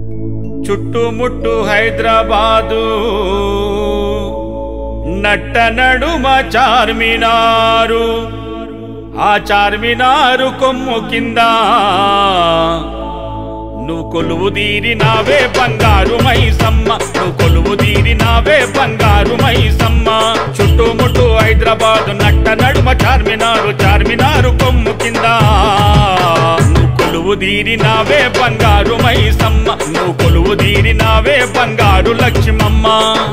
చుట్టుముట్టు హైదరాబాదు నట్ట నడుమ చార్మినారు ఆ చార్మినారు కొమ్ము కింద నువ్వు కొలువు తీరినావే బంగారు మైసమ్మ నువ్వు కొలువు తీరినావే బంగారు మైసమ్మ చుట్టుముట్టు హైదరాబాద్ నట్ట నడుమ చార్మినారు చార్మినారు కొమ్ము కింద నువ్వు కొలువు తీరినావే బంగారు మైసమ్మ నువ్వు కొలువు తీరినావే బంగారు లక్ష్మమ్మ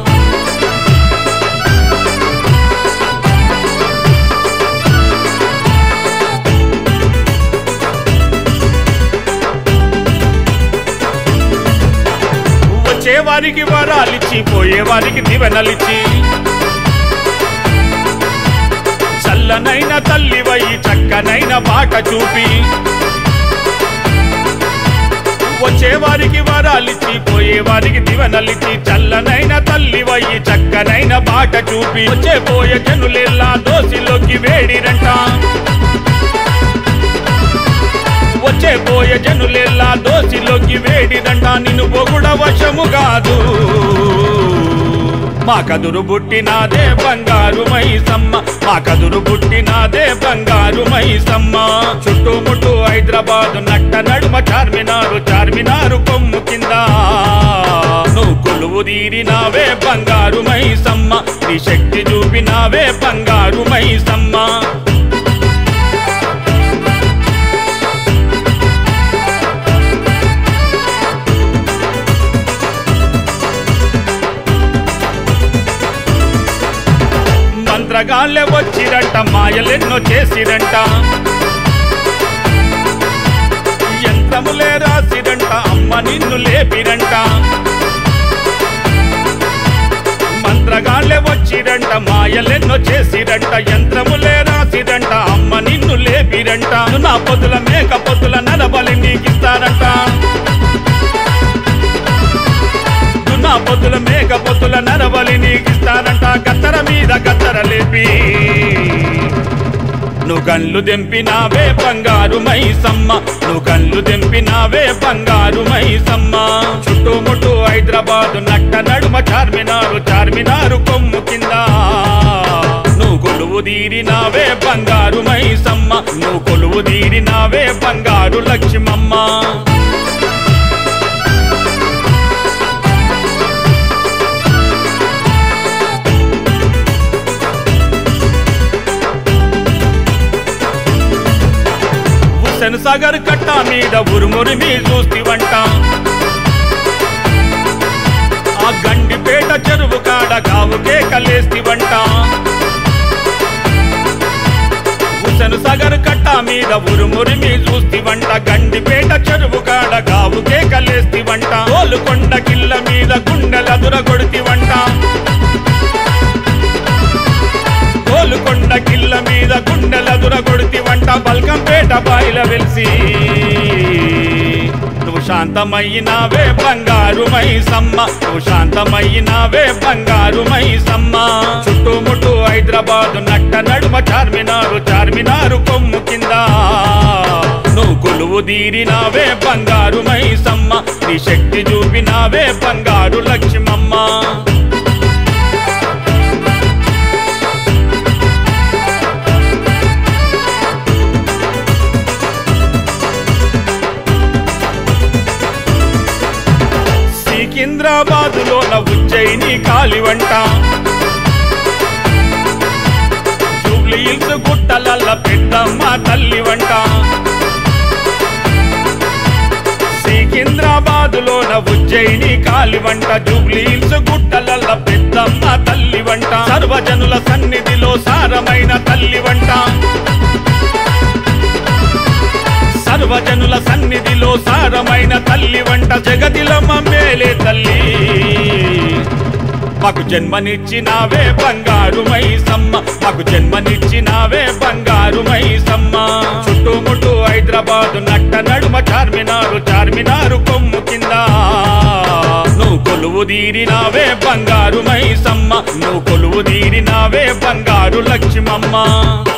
వచ్చే వారికి వరాలిచ్చి పోయే వారికి దివెనలిచ్చి చల్లనైన తల్లివై చక్కనైన బాట చూపి వచ్చే వారికి వరాలిచ్చి పోయే వారికి దివెనలిచ్చి చల్లనైన తల్లివై చక్కనైన బాట చూపి వచ్చే పోయే జనులెల్లా దోసిలోకి వేడిరంట వచ్చే పోయే జనులెల్లా దోసిలోకి వేడిదంట నిన్ను పొగుడ వశము కాదు మా కదురు పుట్టినాదే బంగారు మైసమ్మ మా కదురు పుట్టినాదే బంగారు మైసమ్మ చుట్టుముట్టు హైదరాబాద్ నట్ట నడుమ చార్మినారు చార్మినారు కొమ్ము కింద నువ్వు కొలువు తీరినావే బంగారు మైసమ్మ నీ శక్తి చూపినావే బంగారు మైసమ్మ మంత్రగాళ్ళే వచ్చిరంట మాయలెన్నో చేసిరంట యంత్రములే రాసిరంట అమ్మ నిన్ను లేపిరంట మంత్రగాళ్ళే వచ్చిరంట మాయలెన్నో చేసిరంట యంత్రములే రాసిరంట అమ్మ నిన్ను లేపిరంట నా పొద్దుల మేక పొద్దుల నరబలి నీకిస్తారంట నా పొద్దుల మేక పొద్దుల నరబలి నీకిస్తారంట గత్తర మీద గత్తర లేపి నువ్వు కళ్ళు దెంపినావే బంగారు మైసమ్మ నువ్వు కళ్ళు దెంపినావే బంగారు మైసమ్మ చుట్టుముట్టు హైదరాబాద్ నట్ట నడుమ చార్మినారు చార్మినారు కొమ్ము కింద నువ్వు కొలువు తీరినావే బంగారు మైసమ్మ నువ్వు కొలువు తీరినావే బంగారు లక్ష్మమ్మ హుస్సేన్ సాగర్ కట్ట మీద ఉరుమురిమి చూస్తివంట ఆ గండిపేట చెరువు కాడ కావుకే కలేస్తివంట హుస్సేన్ సాగర్ కట్ట మీద ఉరుమురిమి చూస్తివంట గండిపేట చెరువు కాడ కావుకే కలేస్తివంట తోలుకొండ కిల్ల మీద గుండెల దురగొడితివంట కోలుకొండ కిల్ల మీద గుండెల దురగొడితి వంట బల్కంపేట బాయిల వెలిసి నువ్వు శాంతమయ్యినావే బంగారు మైసమ్మ నువ్వు శాంతమయ్యినావే బంగారు మైసమ్మ చుట్టుముట్టు హైదరాబాద్ నట్ట నడుమ చార్మినారు చార్మినారు కొమ్ము కింద నువ్వు కొలువు తీరినావే బంగారు మైసమ్మ నీ శక్తి చూపినావే బంగారు లక్ష్మమ్మ సికింద్రాబాదులో ఉజ్జయిని కాలివంట జూబ్లీ హిల్స్ గుట్టలల్ల పెద్దమ్మ తల్లి వంట సికింద్రాబాదులో ఉజ్జయిని కాలివంట జూబ్లీ హిల్స్ గుట్టలల్ల పెద్దమ్మ తల్లి వంట సర్వజనుల సన్నిధిలో సారమైన తల్లి వంట సర్వజనుల సన్నిధిలో సారమైన తల్లి వంట జగతిలమ్మ మేలే తల్లి మాకు జన్మనిచ్చినావే బంగారు మైసమ్మ మాకు జన్మనిచ్చినావే బంగారు మైసమ్మ చుట్టుముట్టు హైదరాబాద్ నట్ట నడుమ చార్మినారు చార్మినారు కొమ్ము కింద నువ్వు కొలువు తీరినావే బంగారు మైసమ్మ నువ్వు కొలువు తీరినావే బంగారు లక్ష్మమ్మ